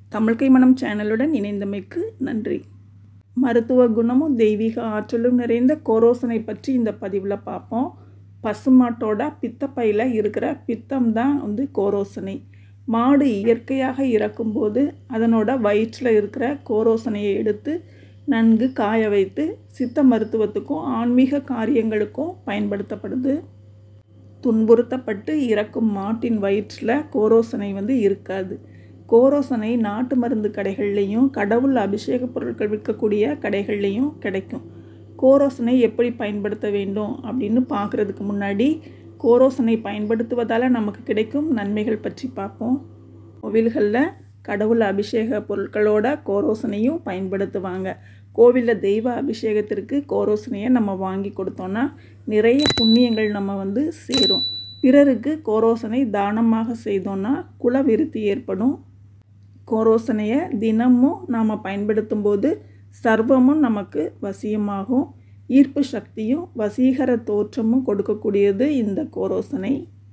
தமிழ்கை மனம் சேனலுடன் இணைந்தமைக்கு நன்றி மருத்துவ குணமும் தெய்வீக ஆற்றலும் நிறைந்த கோரோசனை பற்றி இந்த பதிவில் பார்ப்போம் பசுமாட்டோட பித்தப்பையில் இருக்கிற பித்தம் தான் வந்து கோரோசனை மாடு இயற்கையாக இறக்கும்போது அதனோட வயிற்றில் இருக்கிற கோரோசனையை எடுத்து நன்கு காய வைத்து சித்த மருத்துவத்துக்கும் ஆன்மீக காரியங்களுக்கும் பயன்படுத்தப்படுது துன்புறுத்தப்பட்டு இறக்கும் மாட்டின் வயிற்றில் கோரோசனை வந்து இருக்காது கோரோசனை நாட்டு மருந்து கடைகள்லேயும் கடவுள் அபிஷேக பொருட்கள் விற்கக்கூடிய கடைகள்லேயும் கிடைக்கும் கோரோசனை எப்படி பயன்படுத்த வேண்டும் அப்படின்னு பார்க்குறதுக்கு முன்னாடி கோரோசனை பயன்படுத்துவதால் நமக்கு கிடைக்கும் நன்மைகள் பற்றி பார்ப்போம் கோவில்களில் கடவுள் அபிஷேக பொருட்களோட கோரோசனையும் பயன்படுத்துவாங்க கோவிலில் தெய்வ அபிஷேகத்திற்கு கோரோசனையை நம்ம வாங்கி கொடுத்தோன்னா நிறைய புண்ணியங்கள் நம்ம வந்து சேரும் பிறருக்கு கோரோசனை தானமாக செய்தோன்னா குலவிருத்தி ஏற்படும் கோரோசனையை தினமும் நாம் பயன்படுத்தும் போது சர்வமும் நமக்கு வசியமாகும் ஈர்ப்பு சக்தியும் வசீகர தோற்றமும் கொடுக்கக்கூடியது இந்த கோரோசனை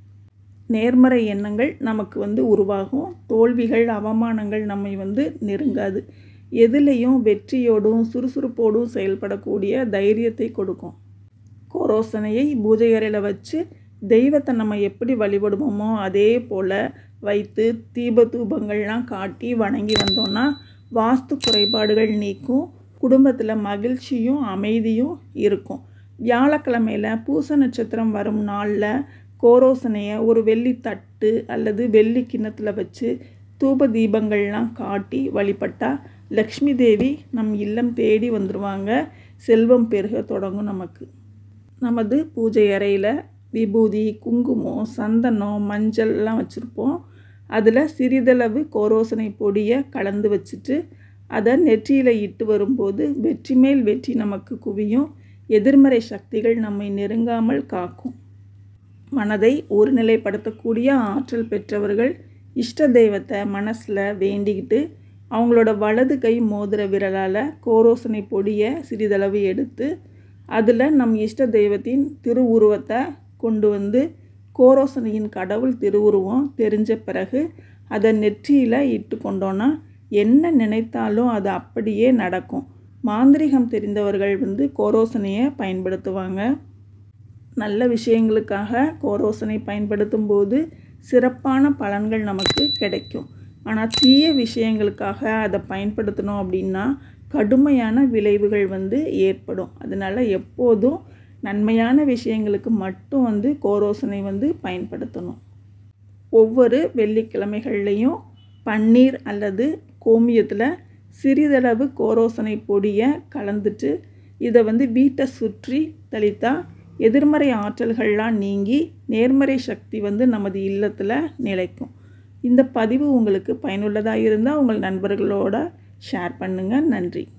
நேர்மறை எண்ணங்கள் நமக்கு வந்து உருவாகும் தோல்விகள் அவமானங்கள் நம்மை வந்து நெருங்காது எதுலேயும் வெற்றியோடும் சுறுசுறுப்போடும் செயல்படக்கூடிய தைரியத்தை கொடுக்கும் கோரோசனையை பூஜை அறையில் வச்சு தெய்வத்தை நம்ம எப்படி வழிபடுவோமோ அதே போல் வைத்து தீப தூபங்கள்லாம் காட்டி வணங்கி வந்தோன்னா வாஸ்து குறைபாடுகள் நீக்கும் குடும்பத்தில் மகிழ்ச்சியும் அமைதியும் இருக்கும் வியாழக்கிழமையில் பூச நட்சத்திரம் வரும் நாளில் கோரோசனையை ஒரு வெள்ளி தட்டு அல்லது வெள்ளி கிண்ணத்தில் வச்சு தூப தீபங்கள்லாம் காட்டி வழிபட்டால் லக்ஷ்மி தேவி நம் இல்லம் தேடி வந்துடுவாங்க செல்வம் பெருக தொடங்கும் நமக்கு நமது பூஜை அறையில் விபூதி குங்குமம் சந்தனம் மஞ்சள்லாம் வச்சுருப்போம் அதில் சிறிதளவு கோரோசனை பொடியை கலந்து வச்சுட்டு அதை நெற்றியில் இட்டு வரும்போது வெற்றி மேல் வெற்றி நமக்கு குவியும் எதிர்மறை சக்திகள் நம்மை நெருங்காமல் காக்கும் மனதை ஒருநிலைப்படுத்தக்கூடிய ஆற்றல் பெற்றவர்கள் இஷ்ட தெய்வத்தை மனசில் வேண்டிக்கிட்டு அவங்களோட வலது கை மோதிர விரலால் கோரோசனை பொடியை சிறிதளவு எடுத்து அதில் நம் இஷ்ட தெய்வத்தின் திருவுருவத்தை கொண்டு வந்து கோரோசனையின் கடவுள் திருவுருவம் தெரிஞ்ச பிறகு அதை நெற்றியில் இட்டு கொண்டோன்னா என்ன நினைத்தாலும் அது அப்படியே நடக்கும் மாந்திரிகம் தெரிந்தவர்கள் வந்து கோரோசனையை பயன்படுத்துவாங்க நல்ல விஷயங்களுக்காக கோரோசனை பயன்படுத்தும் போது சிறப்பான பலன்கள் நமக்கு கிடைக்கும் ஆனால் தீய விஷயங்களுக்காக அதை பயன்படுத்தணும் அப்படின்னா கடுமையான விளைவுகள் வந்து ஏற்படும் அதனால் எப்போதும் நன்மையான விஷயங்களுக்கு மட்டும் வந்து கோரோசனை வந்து பயன்படுத்தணும் ஒவ்வொரு வெள்ளிக்கிழமைகள்லையும் பன்னீர் அல்லது கோமியத்தில் சிறிதளவு கோரோசனை பொடியை கலந்துட்டு இதை வந்து வீட்டை சுற்றி தெளித்தா எதிர்மறை ஆற்றல்கள்லாம் நீங்கி நேர்மறை சக்தி வந்து நமது இல்லத்தில் நிலைக்கும் இந்த பதிவு உங்களுக்கு பயனுள்ளதாக இருந்தால் உங்கள் நண்பர்களோட ஷேர் பண்ணுங்கள் நன்றி